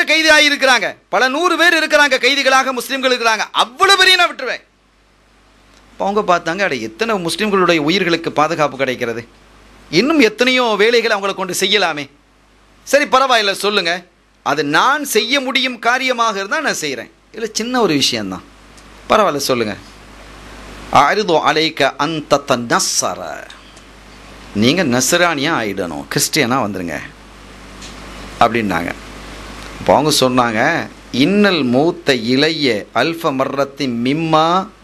கைதியாக இருக்கிறாங்க பல நூறு பேர் இருக்கிறாங்க கைதிகளாக முஸ்லீம்கள் இருக்கிறாங்க அவ்வளவு பெரிய நான் விட்டுருவேன் அப்போ அவங்க பார்த்தாங்க அட எத்தனை முஸ்லீம்களுடைய உயிர்களுக்கு பாதுகாப்பு கிடைக்கிறது இன்னும் எத்தனையோ வேலைகளை அவங்களை கொண்டு செய்யலாமே சரி பரவாயில்ல சொல்லுங்க அது நான் செய்ய முடியும் காரியமாக இருந்தால் நான் செய்கிறேன் இல்லை சின்ன ஒரு விஷயம்தான் பரவாயில்ல சொல்லுங்க அரிதோ அலைக்க அந்த நஸ்ஸர நீங்கள் நஸ்ரானியாக ஆயிடணும் கிறிஸ்டியனாக வந்துருங்க அப்படின்னாங்க அப்போ அவங்க சொன்னாங்க இன்னல் மூத்த இளைய அல்ஃப மர்ரத்தி மிம்மா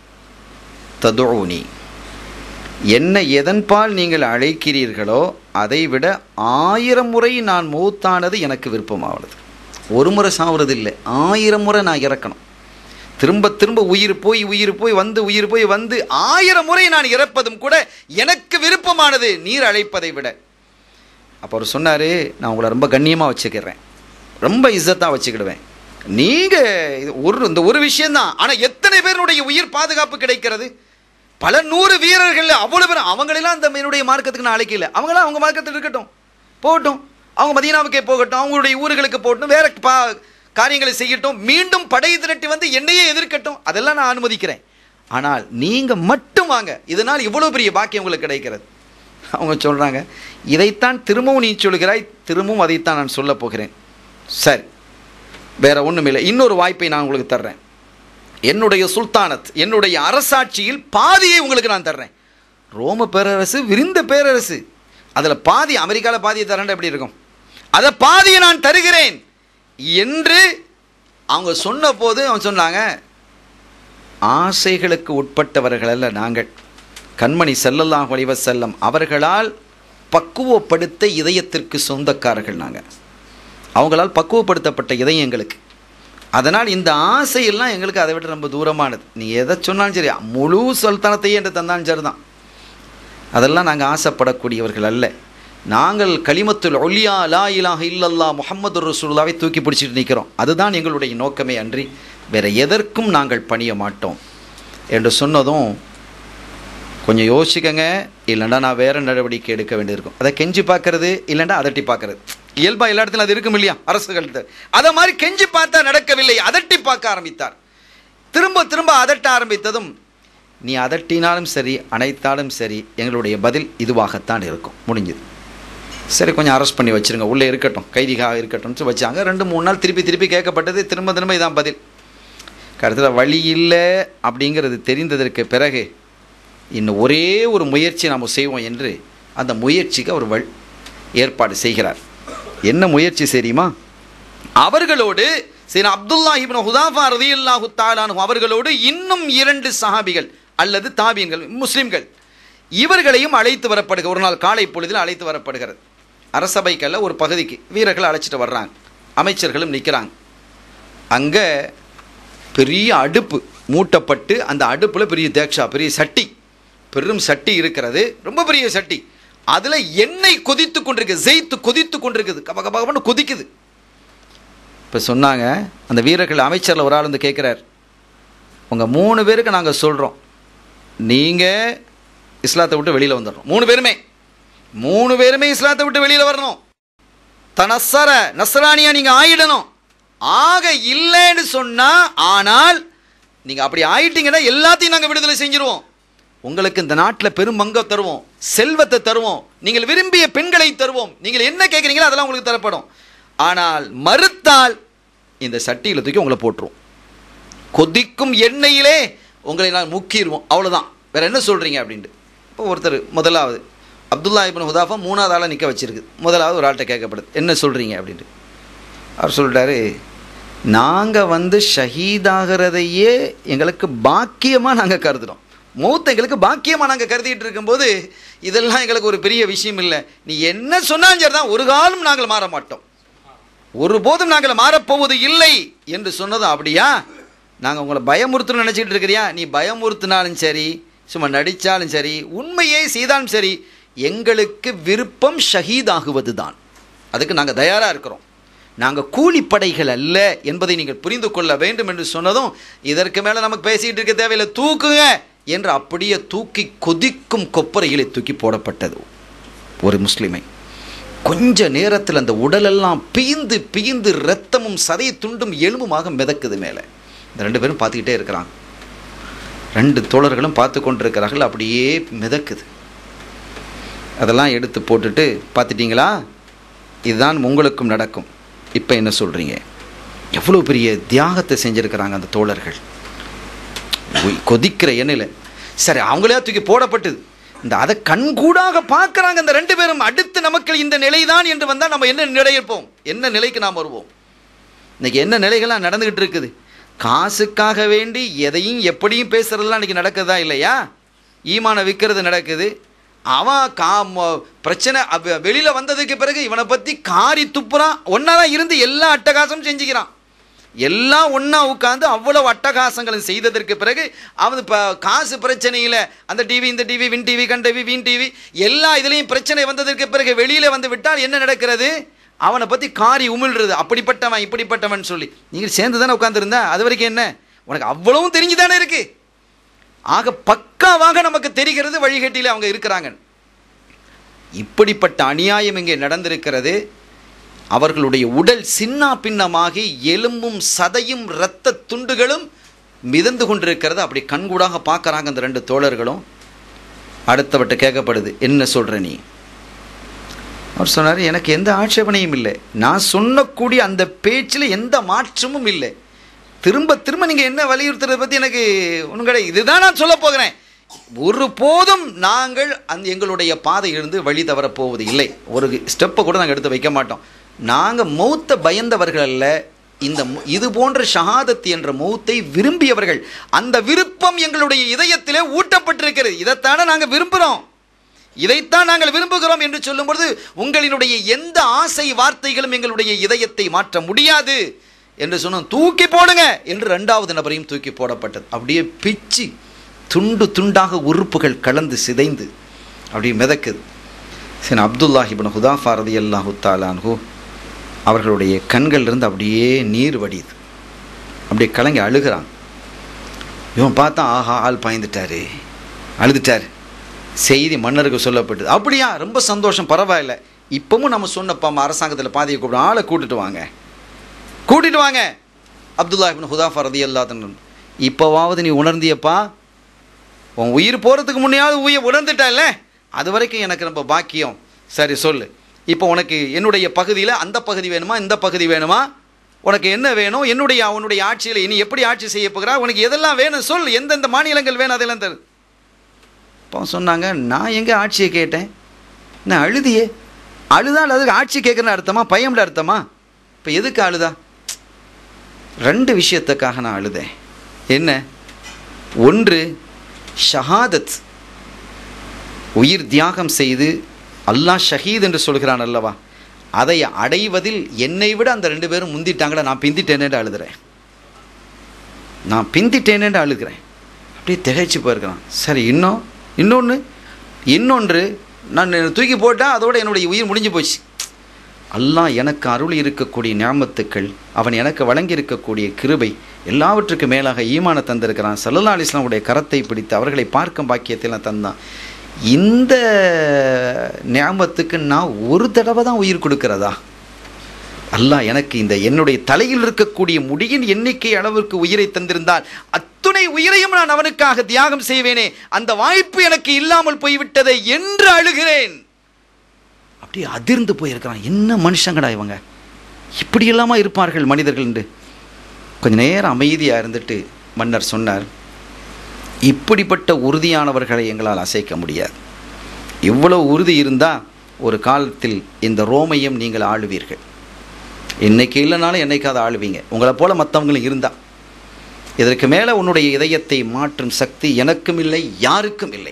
ததுனி என்ன எதன்பால் நீங்கள் அழைக்கிறீர்களோ அதை விட ஆயிரம் முறை நான் மூத்தானது எனக்கு விருப்பமாகிறது ஒரு முறை சாவுறது இல்லை ஆயிரம் முறை நான் இறக்கணும் திரும்ப திரும்ப உயிர் போய் உயிர் போய் வந்து உயிர் போய் வந்து ஆயிரம் முறை நான் இறப்பதும் கூட எனக்கு விருப்பமானது நீர் அழைப்பதை விட அப்போ அவர் சொன்னார் நான் உங்களை ரொம்ப கண்ணியமாக வச்சுக்கிறேன் ரொம்ப இஸ்ஸத்தாக வச்சுக்கிடுவேன் நீங்கள் ஒரு இந்த ஒரு விஷயம்தான் ஆனால் எத்தனை பேருடைய உயிர் பாதுகாப்பு கிடைக்கிறது பல நூறு வீரர்கள் அவ்வளோ பேர் அவங்களெல்லாம் அந்த என்னுடைய மார்க்கத்துக்கு நான் அழைக்கல அவங்களாம் அவங்க மார்க்கத்தில் இருக்கட்டும் போகட்டும் அவங்க மதீனாவுக்கே போகட்டும் அவங்களுடைய ஊர்களுக்கு போகட்டும் வேற பா காரியங்களை செய்யட்டும் மீண்டும் படை திரட்டி வந்து என்னையே எதிர்க்கட்டும் அதெல்லாம் நான் அனுமதிக்கிறேன் ஆனால் நீங்கள் மட்டும் வாங்க இதனால் இவ்வளோ பெரிய பாக்கியம் உங்களுக்கு கிடைக்கிறது அவங்க சொல்கிறாங்க இதைத்தான் திரும்பவும் நீ சொல்கிறாய் திரும்பவும் அதைத்தான் நான் சொல்லப் போகிறேன் சரி வேற ஒன்றும் இல்லை இன்னொரு வாய்ப்பை நான் உங்களுக்கு தர்றேன் என்னுடைய சுல்தானத் என்னுடைய அரசாட்சியில் பாதியை உங்களுக்கு நான் தர்றேன் ரோம பேரரசு விரிந்த பேரரசு அதில் பாதி அமெரிக்காவில் பாதியை தரேன் எப்படி இருக்கும் அதை பாதியை நான் தருகிறேன் என்று அவங்க சொன்ன போது அவன் சொன்னாங்க ஆசைகளுக்கு உட்பட்டவர்கள் அல்ல நாங்கள் கண்மணி செல்லல்லாம் வடிவ செல்லம் அவர்களால் பக்குவப்படுத்த இதயத்திற்கு சொந்தக்காரர்கள் நாங்கள் அவங்களால் பக்குவப்படுத்தப்பட்ட இதயம் எங்களுக்கு அதனால் இந்த ஆசையெல்லாம் எங்களுக்கு அதை விட ரொம்ப தூரமானது நீ எதை சொன்னாலும் சரி முழு சொல்தனத்தையே என்று தந்தாலும் சரிதான் அதெல்லாம் நாங்கள் ஆசைப்படக்கூடியவர்கள் அல்ல நாங்கள் கலிமத்துல் ஒலியா லா இலாஹ இல்லல்லா முஹம்மது ரசூலுல்லாவை தூக்கி பிடிச்சிட்டு நிற்கிறோம் அதுதான் எங்களுடைய நோக்கமே அன்றி வேற எதற்கும் நாங்கள் பணிய மாட்டோம் என்று சொன்னதும் கொஞ்சம் யோசிக்கங்க இல்லைன்னா நான் வேற நடவடிக்கை எடுக்க வேண்டியிருக்கும் அதை கெஞ்சி பார்க்கறது இல்லைன்னா அதட்டி பார்க்கறது இயல்பா எல்லா இடத்துலையும் அது இருக்கும் இல்லையா அரசுகள்கிட்ட அதை மாதிரி கெஞ்சி பார்த்தா நடக்கவில்லை அதட்டி பார்க்க ஆரம்பித்தார் திரும்ப திரும்ப அதட்ட ஆரம்பித்ததும் நீ அதட்டினாலும் சரி அணைத்தாலும் சரி எங்களுடைய பதில் இதுவாகத்தான் இருக்கும் முடிஞ்சது சரி கொஞ்சம் அரெஸ்ட் பண்ணி வச்சிருங்க உள்ளே இருக்கட்டும் கைதிகாக இருக்கட்டும்னு வச்சாங்க ரெண்டு மூணு நாள் திருப்பி திருப்பி கேட்கப்பட்டது திரும்ப திரும்ப இதான் பதில் கருத்தில் வழி இல்லை அப்படிங்கிறது தெரிந்ததற்கு பிறகு இன்னும் ஒரே ஒரு முயற்சி நாம் செய்வோம் என்று அந்த முயற்சிக்கு அவர் வல் ஏற்பாடு செய்கிறார் என்ன முயற்சி தெரியுமா அவர்களோடு சரி அப்துல்லா இப்னு ஹுதாஃபா ரதியல்லாஹு தாலானு அவர்களோடு இன்னும் இரண்டு சஹாபிகள் அல்லது தாபியன்கள் முஸ்லிம்கள் இவர்களையும் அழைத்து வரப்படுக ஒரு நாள் காலை பொழுதில் அழைத்து வரப்படுகிறது அரசபைக்கல்ல ஒரு பகுதிக்கு வீரர்கள் அழைச்சிட்டு வர்றாங்க அமைச்சர்களும் நிற்கிறாங்க அங்கே பெரிய அடுப்பு மூட்டப்பட்டு அந்த அடுப்பில் பெரிய தேக்ஷா பெரிய சட்டி பெரும் சட்டி இருக்கிறது ரொம்ப பெரிய சட்டி அதில் எண்ணெய் கொதித்து கொண்டிருக்கு ஜெயித்து கொதித்து கொண்டிருக்குது கப கப கபன்னு கொதிக்குது இப்போ சொன்னாங்க அந்த வீரர்கள் அமைச்சரில் ஒரு ஆள் வந்து கேட்குறார் உங்கள் மூணு பேருக்கு நாங்கள் சொல்கிறோம் நீங்கள் இஸ்லாத்தை விட்டு வெளியில் வந்துடணும் மூணு பேருமே மூணு பேருமே இஸ்லாத்தை விட்டு வெளியில் வரணும் தனசர நஸ்ரானியா நீங்கள் ஆயிடணும் ஆக இல்லைன்னு சொன்னால் ஆனால் நீங்கள் அப்படி ஆயிட்டீங்கன்னா எல்லாத்தையும் நாங்கள் விடுதலை செஞ்சிருவோம் உங்களுக்கு இந்த நாட்டில் பெரும் பங்கம் தருவோம் செல்வத்தை தருவோம் நீங்கள் விரும்பிய பெண்களை தருவோம் நீங்கள் என்ன கேட்குறீங்களோ அதெல்லாம் உங்களுக்கு தரப்படும் ஆனால் மறுத்தால் இந்த சட்டியில் தூக்கி உங்களை போட்டுருவோம் கொதிக்கும் எண்ணெயிலே உங்களை நான் முக்கிடுவோம் அவ்வளோதான் வேற என்ன சொல்கிறீங்க அப்படின்ட்டு இப்போ ஒருத்தர் முதலாவது அப்துல்லா இப்னு ஹுதாஃபா மூணாவது ஆளாக நிற்க வச்சிருக்கு முதலாவது ஒரு ஆள்கிட்ட கேட்கப்படுது என்ன சொல்கிறீங்க அப்படின்ட்டு அவர் சொல்லிட்டாரு நாங்கள் வந்து ஷஹீதாகிறதையே எங்களுக்கு பாக்கியமாக நாங்கள் கருதுகிறோம் மௌத்தை எங்களுக்கு பாக்கியமாக நாங்கள் கருதிட்டு இருக்கும்போது இதெல்லாம் எங்களுக்கு ஒரு பெரிய விஷயம் இல்லை நீ என்ன சொன்னாலும் சரி தான் ஒரு காலம் நாங்கள் மாற மாட்டோம் ஒருபோதும் நாங்கள் மாறப்போவது இல்லை என்று சொன்னதும் அப்படியா நாங்கள் உங்களை பயமுறுத்தணும்னு நினச்சிக்கிட்டு இருக்கிறியா நீ பயமுறுத்தினாலும் சரி சும்மா நடித்தாலும் சரி உண்மையே செய்தாலும் சரி எங்களுக்கு விருப்பம் ஷஹீதாகுவது தான் அதுக்கு நாங்கள் தயாராக இருக்கிறோம் நாங்கள் கூலிப்படைகள் அல்ல என்பதை நீங்கள் புரிந்து கொள்ள வேண்டும் என்று சொன்னதும் இதற்கு மேலே நமக்கு பேசிகிட்டு இருக்க தேவையில்லை தூக்குங்க என்று அப்படியே தூக்கி கொதிக்கும் கொப்பரையிலே தூக்கி போடப்பட்டது ஒரு முஸ்லிமை கொஞ்ச நேரத்தில் அந்த உடலெல்லாம் பீந்து பீந்து ரத்தமும் சதை துண்டும் எலும்புமாக மிதக்குது மேலே இந்த ரெண்டு பேரும் பார்த்துக்கிட்டே இருக்கிறாங்க ரெண்டு தோழர்களும் பார்த்து கொண்டிருக்கிறார்கள் அப்படியே மிதக்குது அதெல்லாம் எடுத்து போட்டுட்டு பார்த்துட்டீங்களா இதுதான் உங்களுக்கும் நடக்கும் இப்போ என்ன சொல்கிறீங்க எவ்வளோ பெரிய தியாகத்தை செஞ்சுருக்கிறாங்க அந்த தோழர்கள் உய், கொதிக்கிற எண்ணெயில் சரி அவங்களே தூக்கி போடப்பட்டது இந்த அதை கண்கூடாக பார்க்குறாங்க இந்த ரெண்டு பேரும் அடுத்து நமக்கு இந்த நிலைதான் என்று வந்தால் நம்ம என்ன நிலையிருப்போம் என்ன நிலைக்கு நாம் வருவோம் இன்னைக்கு என்ன நிலைகள்லாம் நடந்துகிட்டு இருக்குது காசுக்காக வேண்டி எதையும் எப்படியும் பேசுறதெல்லாம் இன்னைக்கு நடக்குதா இல்லையா ஈமான விற்கிறது நடக்குது அவன் கா ம- பிரச்சனை அவ- வெளியில வந்ததுக்கு பிறகு இவனை பத்தி காரி துப்புறான் ஒன்னா தான் இருந்து எல்லா அட்டகாசம் செஞ்சுக்கிறான் எல்லாம் ஒண்ணா உட்காந்து அவ்வளவு அட்டகாசங்களும் செய்ததற்கு பிறகு அவன் இப்போ காசு பிரச்சனையில் அந்த டிவி இந்த டிவி வின் டிவி கண் டிவி வீண் டிவி எல்லா இதுலேயும் பிரச்சனை வந்ததற்கு பிறகு வெளியில் வந்து விட்டால் என்ன நடக்கிறது அவனை பற்றி காரி உமிழ்றது அப்படிப்பட்டவன் இப்படிப்பட்டவன் சொல்லி நீங்கள் சேர்ந்து தானே உட்காந்துருந்தா அது வரைக்கும் என்ன உனக்கு அவ்வளவும் தெரிஞ்சு தானே இருக்கு ஆக பக்காவாக நமக்கு தெரிகிறது வழிகட்டியில் அவங்க இருக்கிறாங்க இப்படிப்பட்ட அநியாயம் இங்கே நடந்திருக்கிறது அவர்களுடைய உடல் சின்னா பின்னமாகி எலும்பும் சதையும் இரத்த துண்டுகளும் மிதந்து கொண்டிருக்கிறது அப்படி கண்கூடாக பார்க்கறாங்க அந்த ரெண்டு தோழர்களும் அடுத்தவட்ட கேட்கப்படுது என்ன சொல்ற நீ அவர் சொன்னார் எனக்கு எந்த ஆட்சேபனையும் இல்லை நான் சொன்னக்கூடிய அந்த பேச்சில் எந்த மாற்றமும் இல்லை திரும்ப திரும்ப நீங்கள் என்ன வலியுறுத்துறதை பற்றி எனக்கு ஒன்றும் கிடையாது இதுதான் நான் சொல்ல போகிறேன் ஒரு போதும் நாங்கள் அந்த எங்களுடைய பாதையிலிருந்து வழி தவறப் போவது இல்லை ஒரு ஸ்டெப்பை கூட நாங்கள் எடுத்து வைக்க மாட்டோம் நாங்கள் மௌத்த பயந்தவர்கள் அல்ல இந்த மு- இது போன்ற ஷஹாதத் என்ற மௌத்தை விரும்பியவர்கள் அந்த விருப்பம் எங்களுடைய இதயத்திலே ஊட்டப்பட்டிருக்கிறது இதைத்தானே நாங்கள் விரும்புகிறோம் இதைத்தான் நாங்கள் விரும்புகிறோம் என்று சொல்லும்பொழுது உங்களினுடைய எந்த ஆசை வார்த்தைகளும் எங்களுடைய இதயத்தை மாற்ற முடியாது என்று சொன்னோம் தூக்கி போடுங்க என்று ரெண்டாவது நபரையும் தூக்கி போடப்பட்டது அப்படியே பிச்சு துண்டு துண்டாக உறுப்புகள் கலந்து சிதைந்து அப்படியே மிதக்குது சரி அப்துல்லாஹிபின் ஹுதாஃபா ரதி அல்லாஹு தாலான்ஹூ அவர்களுடைய கண்கள்லேருந்து அப்படியே நீர் வடியுது அப்படியே கலங்கி அழுகிறான் இவன் பார்த்தா ஆஹா ஆள் பாய்ந்துட்டாரு அழுதுட்டார் செய்தி மன்னருக்கு சொல்லப்பட்டது அப்படியா ரொம்ப சந்தோஷம் பரவாயில்ல இப்பவும் நம்ம சொன்னப்பா அரசாங்கத்தில் பாதியை கூப்பிடும் ஆளை கூட்டிட்டு வாங்க கூட்டிட்டு வாங்க அப்துல்லா இப்னு ஹுதாஃபா ரதி அல்லாதன் இப்போவாவது நீ உணர்ந்தியப்பா உன் உயிர் போகிறதுக்கு முன்னையாவது உயிர் உணர்ந்துட்டல்ல அது வரைக்கும் எனக்கு ரொம்ப பாக்கியம் சரி சொல்லு இப்போ உனக்கு என்னுடைய பகுதியில் அந்த பகுதி வேணுமா இந்த பகுதி வேணுமா உனக்கு என்ன வேணும் என்னுடைய உன்னுடைய ஆட்சியில் இனி எப்படி ஆட்சி செய்ய போகிறா உனக்கு எதெல்லாம் வேணும் சொல் எந்தெந்த மாநிலங்கள் வேணும் அதெல்லாம் தரு இப்போ சொன்னாங்க நான் எங்கே ஆட்சியை கேட்டேன் நான் அழுதியே அழுதால் அதுக்கு ஆட்சி கேட்குறேன்னு அர்த்தமா பயம்ல அர்த்தமா இப்போ எதுக்கு அழுதா ரெண்டு விஷயத்துக்காக நான் அழுதேன் என்ன ஒன்று ஷஹாதத் உயிர் தியாகம் செய்து அல்லாஹ் ஷஹீத் என்று சொல்கிறான் அல்லவா அதை அடைவதில் என்னை விட அந்த ரெண்டு பேரும் முந்திட்டாங்களா நான் பிந்திட்டேனேன்னு அழுதுறேன் நான் பிந்திட்டேனேன்னு அழுகிறேன் அப்படியே திகைச்சு போயிருக்கிறான் சரி இன்னும் இன்னொன்று இன்னொன்று நான் தூக்கி போட்டால் அதோட என்னுடைய உயிர் முடிஞ்சு போச்சு அல்லாஹ் எனக்கு அருள் இருக்கக்கூடிய ஞாபத்துக்கள் அவன் எனக்கு வழங்கி இருக்கக்கூடிய கிருபை எல்லாவற்றுக்கும் மேலாக ஈமான தந்திருக்கிறான் சல்லல்லா அலிஸ்லாமுடைய கரத்தை பிடித்து அவர்களை பார்க்கும் பாக்கியத்தில் தந்தான் இந்த ஞாபத்துக்கு நான் ஒரு தடவை தான் உயிர் கொடுக்கிறதா அல்லாஹ் எனக்கு இந்த என்னுடைய தலையில் இருக்கக்கூடிய முடியின் எண்ணிக்கை அளவிற்கு உயிரை தந்திருந்தால் அத்துணை உயிரையும் நான் அவனுக்காக தியாகம் செய்வேனே அந்த வாய்ப்பு எனக்கு இல்லாமல் போய்விட்டதை என்று அழுகிறேன் அப்படியே அதிர்ந்து போயிருக்கிறான் என்ன மனுஷங்கடா இவங்க இப்படி இல்லாமல் இருப்பார்கள் மனிதர்கள் என்று கொஞ்ச நேரம் அமைதியாக இருந்துட்டு மன்னர் சொன்னார் இப்படிப்பட்ட உறுதியானவர்களை எங்களால் அசைக்க முடியாது இவ்வளவு உறுதி இருந்தால் ஒரு காலத்தில் இந்த ரோமையும் நீங்கள் ஆளுவீர்கள் இன்னைக்கு இல்லைனாலும் என்னைக்காவது ஆளுவீங்க உங்களை போல மற்றவங்களும் இருந்தா இதற்கு மேலே உன்னுடைய இதயத்தை மாற்றும் சக்தி எனக்கும் இல்லை யாருக்கும் இல்லை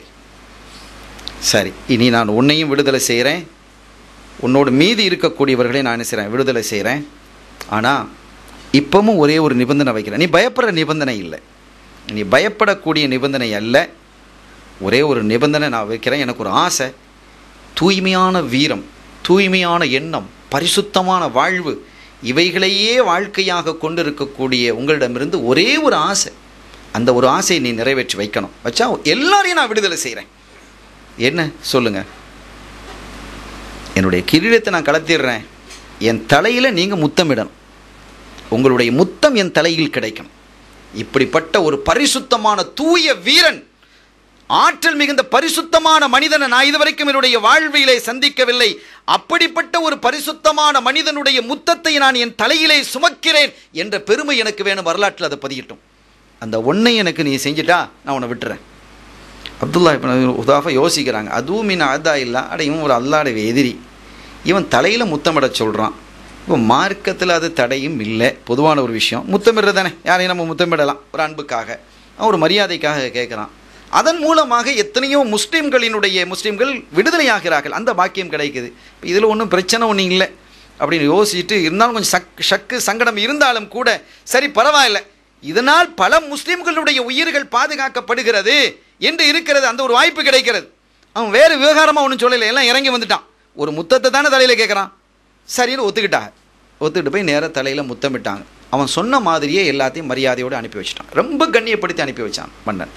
சரி இனி நான் உன்னையும் விடுதலை செய்கிறேன் உன்னோடு மீதி இருக்கக்கூடியவர்களை நான் என்ன செய்கிறேன் விடுதலை செய்கிறேன் ஆனால் இப்பவும் ஒரே ஒரு நிபந்தனை வைக்கிறேன் நீ பயப்படுற நிபந்தனை இல்லை நீ பயப்படக்கூடிய நிபந்தனை அல்ல ஒரே ஒரு நிபந்தனை நான் வைக்கிறேன் எனக்கு ஒரு ஆசை தூய்மையான வீரம் தூய்மையான எண்ணம் பரிசுத்தமான வாழ்வு இவைகளையே வாழ்க்கையாக கொண்டிருக்கக்கூடிய உங்களிடமிருந்து ஒரே ஒரு ஆசை அந்த ஒரு ஆசையை நீ நிறைவேற்றி வைக்கணும் வச்சா எல்லாரையும் நான் விடுதலை செய்கிறேன் என்ன சொல்லுங்க என்னுடைய கிரீடத்தை நான் கலத்திடுறேன் என் தலையில் நீங்கள் முத்தமிடணும் உங்களுடைய முத்தம் என் தலையில் கிடைக்கும் இப்படிப்பட்ட ஒரு பரிசுத்தமான தூய வீரன் ஆற்றல் மிகுந்த பரிசுத்தமான மனிதனை நான் இதுவரைக்கும் என்னுடைய வாழ்விலே சந்திக்கவில்லை அப்படிப்பட்ட ஒரு பரிசுத்தமான மனிதனுடைய முத்தத்தை நான் என் தலையிலே சுமக்கிறேன் என்ற பெருமை எனக்கு வேணும் வரலாற்றில் அதை பதியட்டும் அந்த ஒன்றை எனக்கு நீ செஞ்சிட்டா நான் உன்னை விட்டுறேன் அப்துல்லா இப்போ உதாஃபா யோசிக்கிறாங்க அதுவும் மீன் அதா இல்லை அட இவன் ஒரு அல்லாடைய எதிரி இவன் தலையில் முத்தமிட சொல்கிறான் இப்போ மார்க்கத்தில் அது தடையும் இல்லை பொதுவான ஒரு விஷயம் முத்தமிடுறது தானே யாரையும் நம்ம முத்தமிடலாம் ஒரு அன்புக்காக அவன் ஒரு மரியாதைக்காக கேட்குறான் அதன் மூலமாக எத்தனையோ முஸ்லீம்களினுடைய முஸ்லீம்கள் விடுதலையாகிறார்கள் அந்த பாக்கியம் கிடைக்குது இப்போ இதில் ஒன்றும் பிரச்சனை ஒன்றும் இல்லை அப்படின்னு யோசிச்சுட்டு இருந்தாலும் கொஞ்சம் சக் சக்கு சங்கடம் இருந்தாலும் கூட சரி பரவாயில்ல இதனால் பல முஸ்லீம்களுடைய உயிர்கள் பாதுகாக்கப்படுகிறது என்று இருக்கிறது அந்த ஒரு வாய்ப்பு கிடைக்கிறது அவன் வேறு விவகாரமாக ஒன்றும் சொல்லலை எல்லாம் இறங்கி வந்துட்டான் ஒரு முத்தத்தை தானே தலையில் கேட்குறான் சரின்னு ஒத்துக்கிட்டாங்க ஒத்துக்கிட்டு போய் நேராக தலையில் முத்தமிட்டாங்க அவன் சொன்ன மாதிரியே எல்லாத்தையும் மரியாதையோடு அனுப்பி வச்சிட்டான் ரொம்ப கண்ணியப்படுத்தி அனுப்பி வச்சான் மன்னன்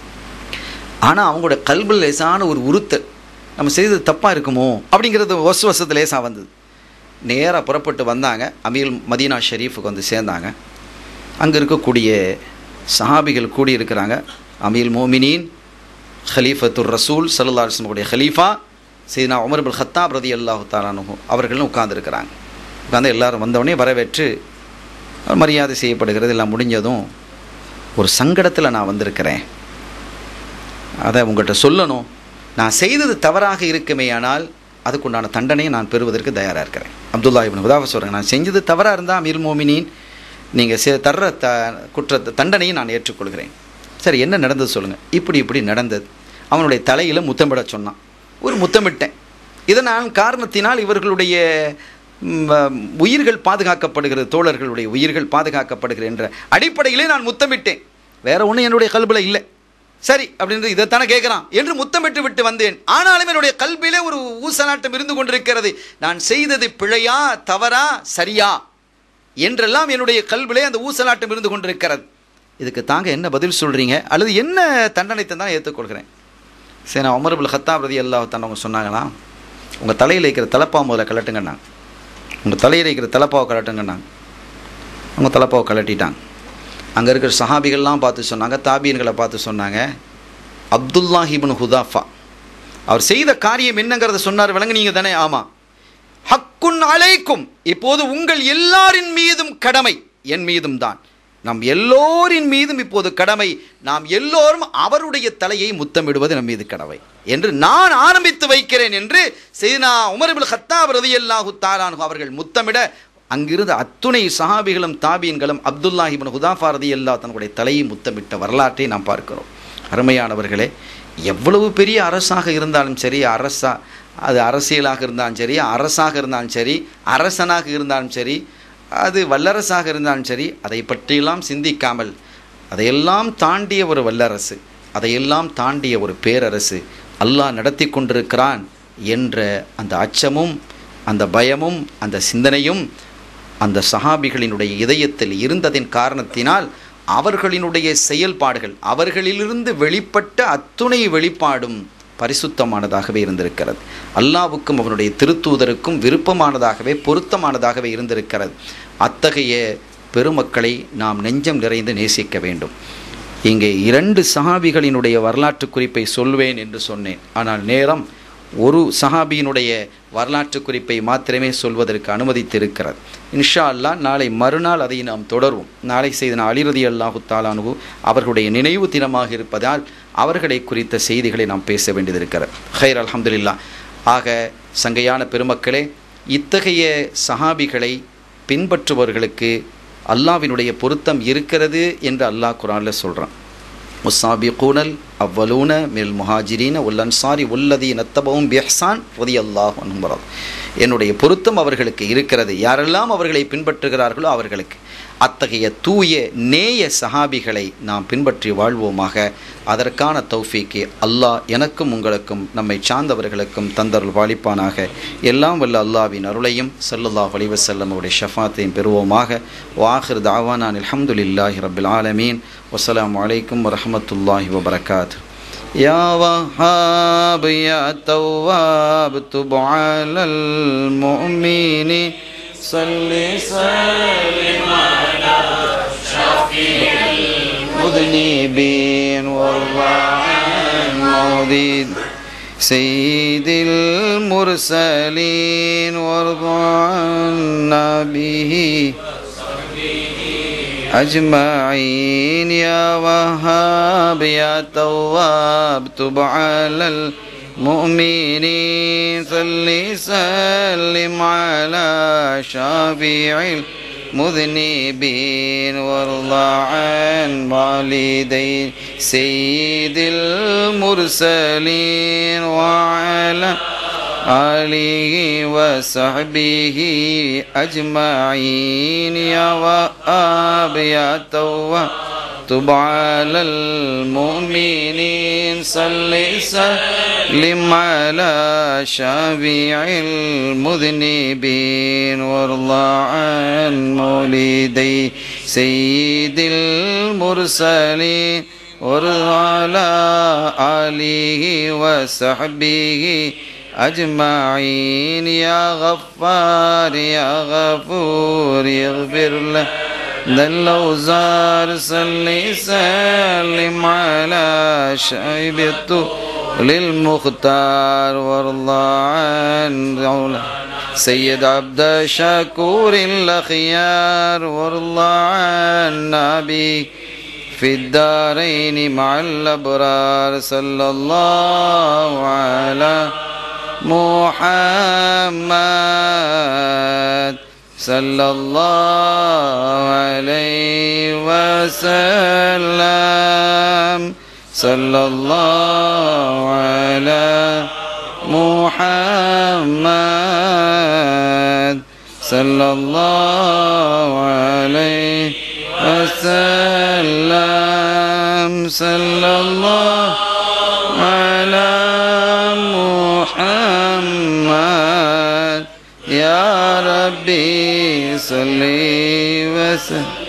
ஆனால் அவங்களோட கல்வியில் லேசான ஒரு உறுத்தல் நம்ம செய்தது தப்பாக இருக்குமோ அப்படிங்கிறது வசு வசத்து லேசாக வந்தது நேராக புறப்பட்டு வந்தாங்க அமீல் மதீனா ஷெரீஃபுக்கு வந்து சேர்ந்தாங்க அங்கே இருக்கக்கூடிய சஹாபிகள் கூடி இருக்கிறாங்க அமீல் மோமினின் ஹலீஃபத்துர் ரசூல் சல்லா அலுவலமுடைய ஹலீஃபா சீனா உமர் பில் ஹத்தாப் ரதி அல்லாஹு தாலானு அவர்களும் உட்கார்ந்துருக்கிறாங்க உட்காந்து எல்லாரும் வந்தவொடனே வரவேற்று மரியாதை செய்யப்படுகிறது எல்லாம் முடிஞ்சதும் ஒரு சங்கடத்தில் நான் வந்திருக்கிறேன் அதை உங்கள்கிட்ட சொல்லணும் நான் செய்தது தவறாக இருக்குமே ஆனால் அதுக்குண்டான தண்டனையை நான் பெறுவதற்கு தயாராக இருக்கிறேன் அப்துல்லா இப்னு உதாவ சொல்கிறேன் நான் செஞ்சது தவறாக இருந்தால் அமீர் மோமினின் நீங்கள் சே தர்ற த குற்ற தண்டனையை நான் ஏற்றுக்கொள்கிறேன் சரி என்ன நடந்தது சொல்லுங்கள் இப்படி இப்படி நடந்தது அவனுடைய தலையில் முத்தமிட சொன்னான் ஒரு முத்தமிட்டேன் இதனால் காரணத்தினால் இவர்களுடைய உயிர்கள் பாதுகாக்கப்படுகிறது தோழர்களுடைய உயிர்கள் பாதுகாக்கப்படுகிறது என்ற அடிப்படையிலே நான் முத்தமிட்டேன் வேற ஒன்றும் என்னுடைய கல்பில் இல்லை சரி அப்படின்னு இதைத்தானே கேட்குறான் என்று முத்தமிட்டு விட்டு வந்தேன் ஆனாலும் என்னுடைய கல்வியிலே ஒரு ஊசலாட்டம் இருந்து கொண்டிருக்கிறது நான் செய்தது பிழையா தவறா சரியா என்றெல்லாம் என்னுடைய கல்விலே அந்த ஊசலாட்டம் இருந்து கொண்டிருக்கிறது இதுக்கு தாங்க என்ன பதில் சொல்கிறீங்க அல்லது என்ன தண்டனைத்தை தான் ஏற்றுக்கொள்கிறேன் சரி நான் உமர்புல் ஹத்தாப் ரதி அல்லாஹ் அவங்க சொன்னாங்களா உங்கள் தலையில் இருக்கிற தலப்பா முதல்ல கலட்டுங்கண்ணா உங்கள் தலையில் இருக்கிற தலப்பாவை கலட்டுங்கண்ணா அவங்க தலப்பாவை கலட்டிட்டாங்க அங்கே இருக்கிற சஹாபிகள்லாம் பார்த்து சொன்னாங்க தாபியன்களை பார்த்து சொன்னாங்க அப்துல்லா ஹிபன் ஹுதாஃபா அவர் செய்த காரியம் என்னங்கிறத சொன்னார் விளங்குனீங்க தானே ஆமாம் ஹக்குன் அலைக்கும் இப்போது உங்கள் எல்லாரின் மீதும் கடமை என் மீதும் தான் நம் எல்லோரின் மீதும் இப்போது கடமை நாம் எல்லோரும் அவருடைய தலையை முத்தமிடுவது நம் மீது கடமை என்று நான் ஆரம்பித்து வைக்கிறேன் என்று செய்தினா உமர்பில் ஹத்தாப் ரதி அல்லாஹு தாலானு அவர்கள் முத்தமிட அங்கிருந்த அத்துணை சஹாபிகளும் தாபீன்களும் அப்துல்லாஹிபின் ஹுதாஃபா ரதி அல்லா தன்னுடைய தலையை முத்தமிட்ட வரலாற்றை நாம் பார்க்கிறோம் அருமையானவர்களே எவ்வளவு பெரிய அரசாக இருந்தாலும் சரி அரசா அது அரசியலாக இருந்தாலும் சரி அரசாக இருந்தாலும் சரி அரசனாக இருந்தாலும் சரி அது வல்லரசாக இருந்தாலும் சரி அதை பற்றியெல்லாம் சிந்திக்காமல் அதையெல்லாம் தாண்டிய ஒரு வல்லரசு அதையெல்லாம் தாண்டிய ஒரு பேரரசு அல்லாஹ் நடத்தி கொண்டிருக்கிறான் என்ற அந்த அச்சமும் அந்த பயமும் அந்த சிந்தனையும் அந்த சஹாபிகளினுடைய இதயத்தில் இருந்ததின் காரணத்தினால் அவர்களினுடைய செயல்பாடுகள் அவர்களிலிருந்து வெளிப்பட்ட அத்துணை வெளிப்பாடும் பரிசுத்தமானதாகவே இருந்திருக்கிறது அல்லாவுக்கும் அவனுடைய திருத்தூதருக்கும் விருப்பமானதாகவே பொருத்தமானதாகவே இருந்திருக்கிறது அத்தகைய பெருமக்களை நாம் நெஞ்சம் நிறைந்து நேசிக்க வேண்டும் இங்கே இரண்டு சஹாபிகளினுடைய வரலாற்று குறிப்பை சொல்வேன் என்று சொன்னேன் ஆனால் நேரம் ஒரு சஹாபியினுடைய வரலாற்று குறிப்பை மாத்திரமே சொல்வதற்கு அனுமதித்திருக்கிறது இன்ஷா அல்லா நாளை மறுநாள் அதை நாம் தொடர்வோம் நாளை செய்த அலிரதி அல்லாஹு தாலானு அவர்களுடைய நினைவு தினமாக இருப்பதால் அவர்களை குறித்த செய்திகளை நாம் பேச வேண்டியதிருக்கிறது ஹைர் அலமதுல்லா ஆக சங்கையான பெருமக்களே இத்தகைய சஹாபிகளை பின்பற்றுபவர்களுக்கு அல்லாவினுடைய பொருத்தம் இருக்கிறது என்று அல்லாஹ் குரானில் சொல்கிறான் முசாபிகூனல் அவ்வலூன மில் முஹாஜிரீன உல்லன்சாரி உல்லதி நத்தபவும் பிஹ்சான் ரதி அல்லாஹ் அனுமரம் என்னுடைய பொருத்தம் அவர்களுக்கு இருக்கிறது யாரெல்லாம் அவர்களை பின்பற்றுகிறார்களோ அவர்களுக்கு அத்தகைய தூய நேய சஹாபிகளை நாம் பின்பற்றி வாழ்வோமாக அதற்கான தௌஃபீக்கு அல்லாஹ் எனக்கும் உங்களுக்கும் நம்மை சார்ந்தவர்களுக்கும் தந்தருள் வாலிப்பானாக எல்லாம் வல்ல அல்லாவின் அருளையும் சல்லுல்லா வலிவசல்லம் அவருடைய ஷஃபாத்தையும் பெறுவோமாக வாஹிர் தாவானான் அலமதுல்லாஹி ரபில் ஆலமீன் வசலாம் வலைக்கம் வரமத்துல்லாஹி வபரகாத் يا وهاب يا تواب تب على المؤمنين صل سلم على شفيع المذنبين وارض عن مولد سيد المرسلين وارض عنا به أجمعين يا وهاب يا تواب تب على المؤمنين صل سلم على شافع المذنبين وارض عن والدي سيد المرسلين وعلى آله وصحبه أجمعين يا وآب يا تواب تب على المؤمنين صل سلم على شافع المذنبين وارض عن مولدي سيد المرسلين وارض على آله وصحبه أجمعين يا غفار يا غفور يغفر له الأوزار صل سلم على شعيب الطول المختار وارض عن سيد عبد الشكور الأخيار وارض عن نبي في الدارين مع الأبرار صلى الله على محمد صلى الله عليه وسلم صلى الله على محمد صلى الله عليه وسلم صلى الله على محمد يا ربي صل وسلم